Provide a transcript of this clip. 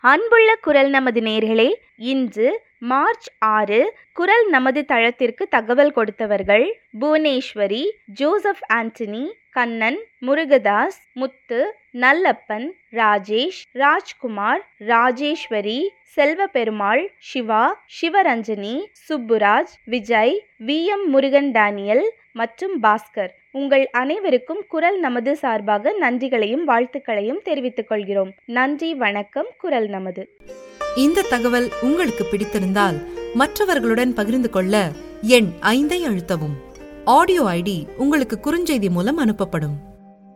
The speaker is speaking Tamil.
அன்புள்ள குரல் நமது நேர்களே இன்று மார்ச் ஆறு குரல் நமது தளத்திற்கு தகவல் கொடுத்தவர்கள் Bhuvaneswari Joseph Antony Kannan Murugadas Muthu Nallappan Rajesh Rajkumar Rajeswari Selva Perumal Siva Sivaranjani Subburaj Vijay V M Murugan Daniel மற்றும் பாஸ்கர் உங்கள் அனைவருக்கும் குரல் நமது சார்பாக நன்றிகளையும் வாழ்த்துக்களையும் தெரிவித்துக் கொள்கிறோம் நன்றி வணக்கம் குரல் நமது இந்த தகவல் உங்களுக்கு பிடித்திருந்தால் மற்றவர்களுடன் பகிர்ந்து கொள்ள எண் ஐந்தை அழுத்தவும் ஆடியோ ஐடி உங்களுக்கு குறுஞ்செய்தி மூலம் அனுப்பப்படும்